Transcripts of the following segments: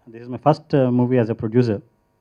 This is my first uh, movie as a producer.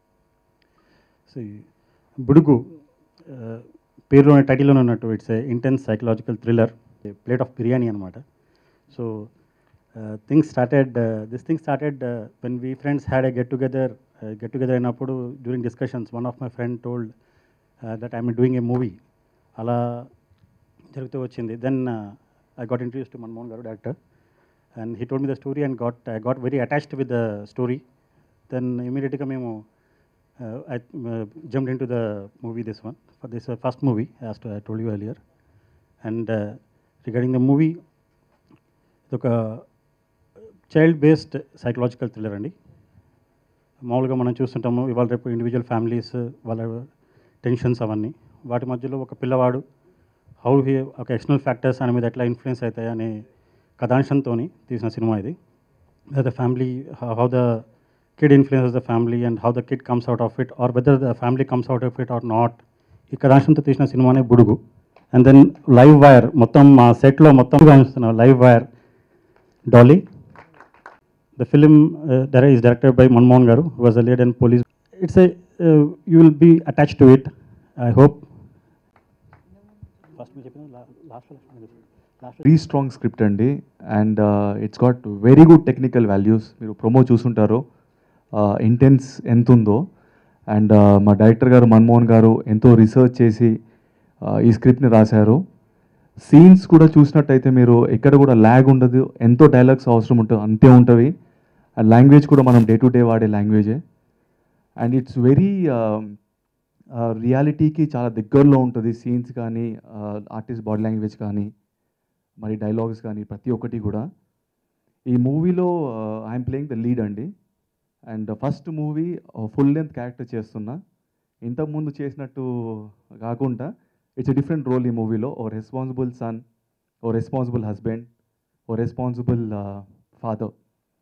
See, బుడుగు పేరులోని టైటిల్లోనే ఉన్నట్టు it's a intense psychological thriller plate of biryani అనమాట so things started this thing started when we friends had a get together get together అయినప్పుడు during discussions one of my friend told that I'm doing a movie అలా జరుగుతూ వచ్చింది then I got introduce to Manmohan garu director and he told me the story and got I got very attached with the story then ఇమీడియట్గా మేము I jump in to the movie this one for this first movie as to I told you earlier and regarding the movie ఇది ఒక child based psychological thriller అండి మామూలుగా మనం చూస్తుంటాము ఇవాళ రేపు individual families వాళ్ళ టెన్షన్స్ అవన్నీ వాటి మధ్యలో ఒక పిల్లవాడు హౌ హీ ఒక ఎక్స్టర్నల్ ఫ్యాక్టర్స్ ఆయన మీద ఎట్లా ఇన్ఫ్లుయెన్స్ అవుతాయి అనే కథాంశంతో తీసిన సినిమా ఇది the family how the kid influence the family and how the kid comes out of it or whether the family comes out of it or not ఈ కథాంశంతో తీసిన సినిమానే Budugu and then live wire మొత్తం మా సెట్లో మొత్తం చూస్తున్నాం live wire Dolly The film uh, that is directed by Manmohan Garu, who was a lead in police. It's a, uh, you will be attached to it, I hope. First, me చెప్పిన last last very strong script అండి and it's got very good technical values మీరు promo చూసుంటారు intense ఎంత ఉందో and మా director గారు మన్మోహన్ గారు ఎంతో రీసెర్చ్ చేసి uh, ఈ స్క్రిప్ట్ని రాశారు సీన్స్ కూడా చూసినట్టయితే మీరు ఎక్కడ కూడా ల్యాగ్ ఉండదు ఎంతో డైలాగ్స్ అవసరం ఉంటుంది అంతే ఉంటుంది అండ్ లాంగ్వేజ్ కూడా మనం డే టు డే వాడే లాంగ్వేజే అండ్ ఇట్స్ వెరీ రియాలిటీకి చాలా దగ్గరలో ఉంటుంది సీన్స్ కానీ ఆర్టిస్ట్ బాడీ లాంగ్వేజ్ కానీ మరి డైలాగ్స్ కానీ ప్రతి ఒక్కటి కూడా ఈ మూవీలో ఐఎమ్ ప్లేయింగ్ ద లీడ్ అండి and first movie full length character చేస్తున్నా ఇంతకుముందు చేసినట్టు కాకుండా ఇట్స్ డిఫరెంట్ రోల్ ఈ మూవీలో ఓ రెస్పాన్సిబుల్ సన్ ఓ రెస్పాన్సిబుల్ హస్బెండ్ ఓ responsible father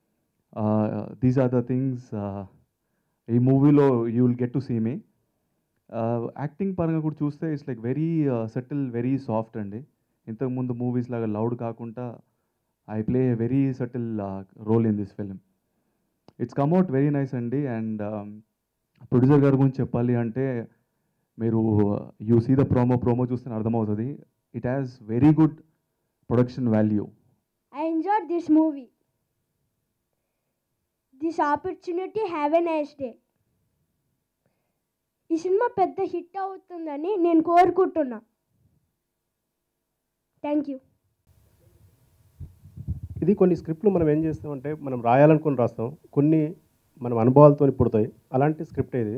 these are the things ఈ మూవీలో you will get to see me acting పరంగా కూడా చూస్తే it's like very settle very soft అండి ఇంతకుముందు మూవీస్ లాగా లౌడ్ కాకుండా I play a very settle role in this film it's come out very nice అండి అండ్ ప్రొడ్యూసర్ గారి గురించి చెప్పాలి అంటే మీరు you see the promo promo చూస్తే అర్థమవుతుంది it has very good production value I enjoyed this movie. This opportunity, have a nice day. ఈ సినిమా పెద్ద హిట్ అవుతుందని నేను కోరుకుంటున్నా థ్యాంక్ యూ ఇది కొన్ని స్క్రిప్ట్లు మనం ఏం చేస్తామంటే మనం రాయాలనుకుని రాస్తాం కొన్ని మనం అనుభవాలతో పుడతాయి అలాంటి స్క్రిప్ట్ ఇది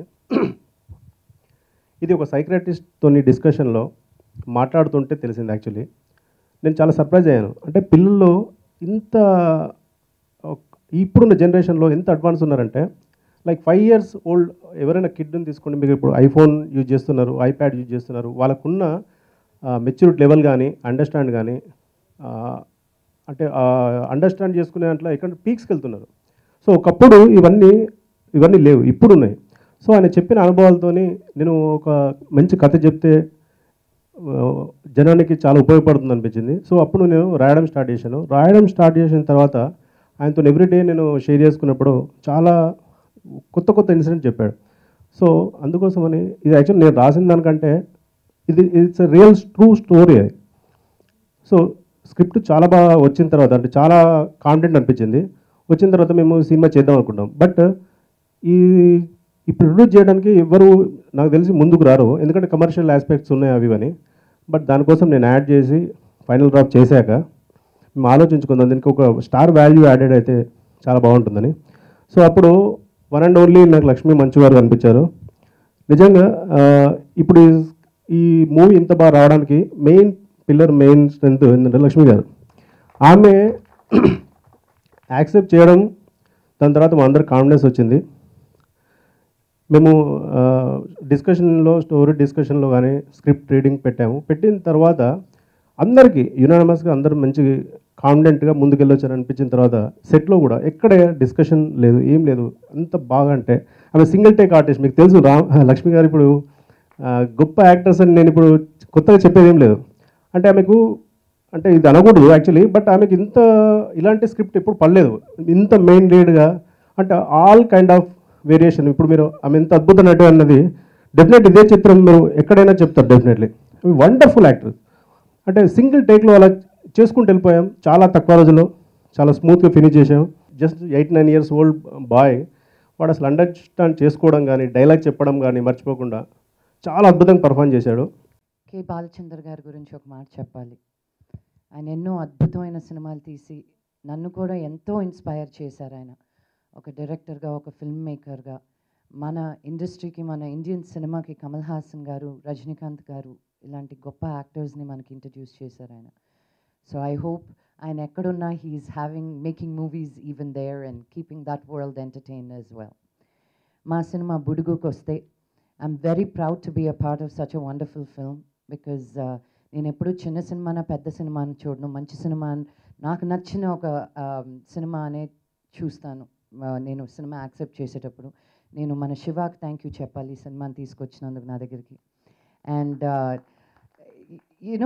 ఇది ఒక సైక్రటిస్ట్తో డిస్కషన్లో మాట్లాడుతుంటే తెలిసింది యాక్చువల్లీ నేను చాలా సర్ప్రైజ్ అయ్యాను అంటే పిల్లల్లో ఇంత ఒక- ఇప్పుడున్న జనరేషన్లో ఎంత అడ్వాన్స్ ఉన్నారంటే లైక్ ఫైవ్ ఇయర్స్ ఓల్డ్ ఎవరైనా కిడ్ని తీసుకోండి మీకు ఇప్పుడు ఐఫోన్ యూజ్ చేస్తున్నారు ఐప్యాడ్ యూజ్ చేస్తున్నారు వాళ్ళకున్న మెచ్యూరిటీ లెవెల్ కానీ అండర్స్టాండ్ కానీ అంటే అండర్స్టాండ్ చేసుకునే దాంట్లో ఎక్కడ పీక్స్కి వెళ్తున్నారు సో ఒకప్పుడు ఇవన్నీ ఇవన్నీ లేవు ఇప్పుడు ఉన్నాయి సో ఆయన చెప్పిన అనుభవాలతోని నేను ఒక మంచి కథ చెప్తే ఆ, జనానికి చాలా ఉపయోగపడుతుంది అనిపించింది సో అప్పుడు నేను రాయడం స్టార్ట్ చేశాను రాయడం స్టార్ట్ చేసిన తర్వాత ఆయనతో ఎవ్రీడే నేను షేర్ చేసుకున్నప్పుడు చాలా కొత్త కొత్త ఇన్సిడెంట్ చెప్పాడు సో అందుకోసమని ఇది యాక్చువల్ నేను రాసిన దానికంటే ఇది ఇట్స్ రియల్ ట్రూ స్టోరీ అది సో స్క్రిప్ట్ చాలా బాగా వచ్చిన తర్వాత అంటే చాలా కాన్ఫిడెంట్ అనిపించింది వచ్చిన తర్వాత మేము సినిమా చేద్దాం అనుకుంటాం బట్ ఈ ఈ ప్రొడ్యూస్ చేయడానికి ఎవరు నాకు తెలిసి ముందుకు రారు ఎందుకంటే కమర్షియల్ ఆస్పెక్ట్స్ ఉన్నాయి అవి అని బట్ దానికోసం నేను యాడ్ చేసి ఫైనల్ డ్రాప్ చేశాక మేము ఆలోచించుకుందాం దీనికి ఒక స్టార్ వాల్యూ యాడెడ్ అయితే చాలా బాగుంటుందని సో అప్పుడు వన్ అండ్ ఓన్లీ నాకు లక్ష్మీ మంచు గారు కనిపించారు నిజంగా ఆ, ఇప్పుడు ఈ- ఈ మూవీ ఇంత బాగా రావడానికి మెయిన్ పిల్లర్ మెయిన్ స్ట్రెంత్ ఏంటంటే లక్ష్మి గారు ఆమె యాక్సెప్ట్ చేయడం దాని తర్వాత మా అందరికి కాన్ఫిడెన్స్ వచ్చింది మేము డిస్కషన్లో స్టోరీ డిస్కషన్లో కానీ స్క్రిప్ట్ రీడింగ్ పెట్టాము పెట్టిన తర్వాత అందరికీ యునానమస్గా అందరూ మంచి కాన్ఫిడెంట్గా ముందుకెళ్ళొచ్చారు అనిపించిన తర్వాత సెట్లో కూడా ఎక్కడ డిస్కషన్ లేదు ఏం లేదు అంత బాగా అంటే ఆమె సింగిల్ టేక్ ఆర్టిస్ట్ మీకు తెలుసు రామ్ లక్ష్మి గారు ఇప్పుడు ఆ, గొప్ప యాక్టర్స్ అని నేను ఇప్పుడు కొత్తగా చెప్పేది ఏం లేదు అంటే ఆమెకు అంటే ఇది అనకూడదు యాక్చువల్లీ బట్ ఆమెకి ఇంత ఇలాంటి స్క్రిప్ట్ ఎప్పుడు పడలేదు ఇంత మెయిన్ లీడ్గా అంటే ఆల్ కైండ్ ఆఫ్ వేరియేషన్ ఇప్పుడు మీరు ఆమె ఎంత అద్భుత నటు అన్నది డెఫినెట్ ఇదే చిత్రం మీరు ఎక్కడైనా చెప్తారు డెఫినెట్లీ వండర్ఫుల్ యాక్టర్ అంటే సింగిల్ టేక్లో అలా చేసుకుంటూ వెళ్ళిపోయాం చాలా తక్కువ రోజుల్లో చాలా స్మూత్గా ఫినిష్ చేసాం just eight nine years old boy వాడు అసలు అండర్స్టాండ్ చేసుకోవడం కానీ డైలాగ్ చెప్పడం కానీ మర్చిపోకుండా చాలా అద్భుతంగా పర్ఫామ్ చేశాడు కె బాలచంద్ర గారి గురించి ఒక మాట చెప్పాలి ఆయన ఎన్నో అద్భుతమైన సినిమాలు తీసి నన్ను కూడా ఎంతో ఇన్స్పైర్ చేశారు ఆయన ఒక డైరెక్టర్గా ఒక ఫిల్మ్ మేకర్గా మన ఇండస్ట్రీకి మన ఇండియన్ సినిమాకి కమల్ హాసన్ గారు రజనీకాంత్ గారు ఇలాంటి గొప్ప యాక్టర్స్ని మనకి ఇంట్రడ్యూస్ చేశారు ఆయన సో ఐ హోప్ ఆయన ఎక్కడున్నా he is having making movies even there and keeping that world entertain as well మా సినిమా బుడుగుకు వస్తే I'm very proud to be a part of such a wonderful film because నేను ఎప్పుడూ చిన్న సినిమాన పెద్ద సినిమాని చూడను మంచి సినిమా నాకు నచ్చిన ఒక సినిమా అనే చూస్తాను Uh, నేను సినిమా యాక్సెప్ట్ చేసేటప్పుడు నేను మన శివాకి థ్యాంక్ యూ చెప్పాలి ఈ సినిమాని తీసుకొచ్చినందుకు నా దగ్గరికి అండ్ యూనో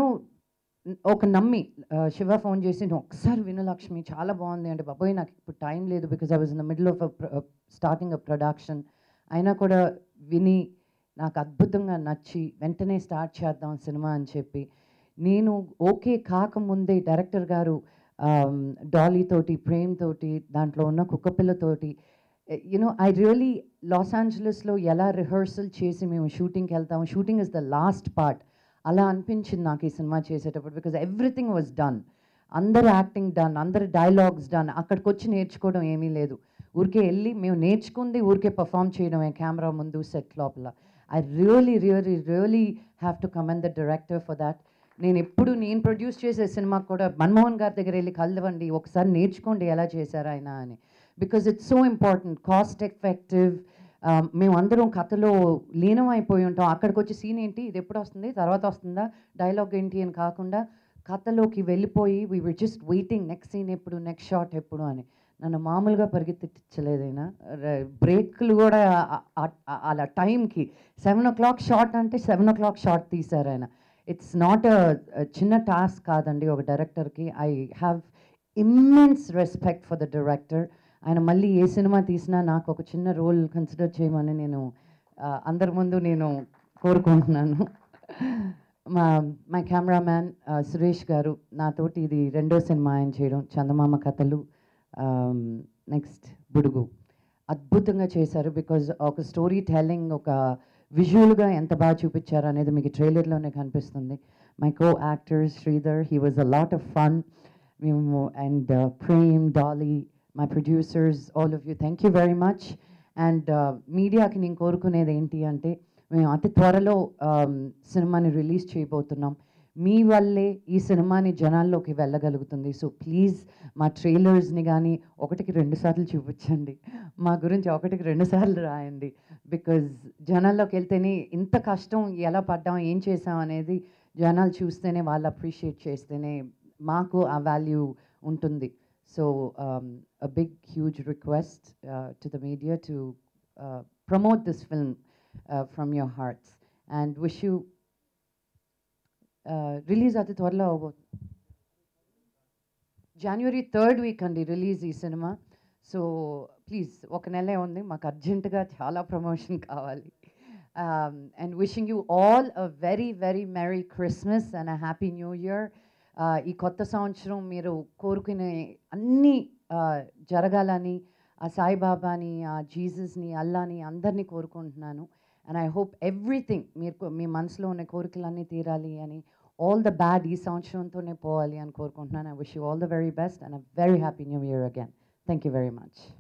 ఒక నమ్మి uh, శివ ఫోన్ చేసి "నువ్వు ఒకసారి విను లక్ష్మి చాలా బాగుంది అంటే బాబోయ్ నాకు ఇప్పుడు టైం లేదు because I was in the middle of starting a production అయినా కూడా విని నాకు అద్భుతంగా నచ్చి వెంటనే స్టార్ట్ చేద్దాం సినిమా అని చెప్పి నేను ఓకే కాకముందే డైరెక్టర్ గారు డాలీ తోటి ప్రేమ్ తోటి దాంట్లో ఉన్న కుక్కపిల్లతోటి యునో ఐ రియలీ లాస్ ఏంజలస్లో ఎలా రిహర్సల్ చేసి మేము షూటింగ్కి వెళ్తాము shooting is the last part అలా అనిపించింది నాకు ఈ సినిమా చేసేటప్పుడు బికాజ్ ఎవ్రీథింగ్ వాజ్ డన్ అందరు యాక్టింగ్ డన్ అందరు డైలాగ్స్ డన్ అక్కడికి వచ్చి నేర్చుకోవడం ఏమీ లేదు ఊరికే వెళ్ళి మేము నేర్చుకుంది ఊరికే పర్ఫామ్ చేయడమే కెమెరా ముందు సెట్ లోపల I really really really have to commend the director for that నేను ఎప్పుడు నేను ప్రొడ్యూస్ చేసే సినిమా కూడా మన్మోహన్ గారి దగ్గర వెళ్ళి కలవండి ఒకసారి నేర్చుకోండి ఎలా చేశారు ఆయన అని because it's so important cost effective మేము అందరం కథలో లీనం అయిపోయి ఉంటాం అక్కడికి వచ్చి సీన్ ఏంటి ఇది ఎప్పుడు వస్తుంది తర్వాత వస్తుందా డైలాగ్ ఏంటి అని కాకుండా కథలోకి వెళ్ళిపోయి we were just waiting next scene ఎప్పుడు నెక్స్ట్ షాట్ ఎప్పుడు అని నన్ను మామూలుగా పరిగెత్తించలేదైనా బ్రేక్లు కూడా ఆ- ఆ- ఆ- అలా టైంకి సెవెన్ ఓ క్లాక్ షాట్ అంటే సెవెన్ ఓ క్లాక్ షాట్ తీశారు ఆయన ఇట్స్ నాట్ చిన్న టాస్క్ కాదండి ఒక డైరెక్టర్కి I have immense respect for the director ఆయన మళ్ళీ ఏ సినిమా తీసినా నాకు ఒక చిన్న రోల్ కన్సిడర్ చేయమని నేను ఆ, అందరి ముందు నేను కోరుకుంటున్నాను మా మా కెమెరామ్యాన్ సురేష్ గారు నాతోటి ఇది రెండో సినిమా ఆయన చేయడం చందమామ కథలు నెక్స్ట్ బుడుగు అద్భుతంగా చేశారు బికాజ్ ఒక స్టోరీ టెల్లింగ్ ఒక విజువల్గా ఎంత బాగా చూపించారు అనేది మీకు ట్రైలర్లోనే కనిపిస్తుంది my co actors Sridhar he was a lot of fun మేము and Prem Dolly my producers all of you thank you very much and మీడియాకి నేను కోరుకునేది ఏంటి అంటే మేము అతి త్వరలో um, సినిమాని రిలీజ్ చేయబోతున్నాం మీ వల్లే ఈ సినిమాని జనాల్లోకి వెళ్ళగలుగుతుంది సో ప్లీజ్ మా ట్రైలర్స్ని కానీ ఒకటికి రెండు సార్లు చూపించండి మా గురించి ఒకటికి రెండు సార్లు రాయండి బికాజ్ జనాల్లోకి వెళ్తేనే ఇంత కష్టం ఎలా పడ్డాం ఏం చేసాం అనేది జనాలు చూస్తేనే వాళ్ళు అప్రిషియేట్ చేస్తేనే మాకు ఆ వాల్యూ ఉంటుంది so a big huge request uh, to the media to uh, promote this film uh, from your hearts and wish you release అతి త్వరలో అవబోతుంది జనవరి థర్డ్ వీక్ అండి రిలీజ్ ఈ సినిమా సో ప్లీజ్ ఒక నెలే ఉంది మాకు అర్జెంటుగా చాలా ప్రమోషన్ కావాలి and wishing you all a very very merry Christmas and a happy new year ఈ కొత్త సంవత్సరం మీరు కోరుకునే అన్నీ uh, జరగాలని ఆ సాయిబాబాని ఆ జీసస్ని అల్లాని అందరినీ కోరుకుంటున్నాను అండ్ ఐ హోప్ ఎవ్రీథింగ్ మీరు కో- మీ మనసులో ఉన్న కోరికలన్నీ తీరాలి అని ఆల్ ద బ్యాడ్ ఈ సంవత్సరంతోనే పోవాలి అని కోరుకుంటున్నాను I wish you all the very best and a very happy new year again thank you very much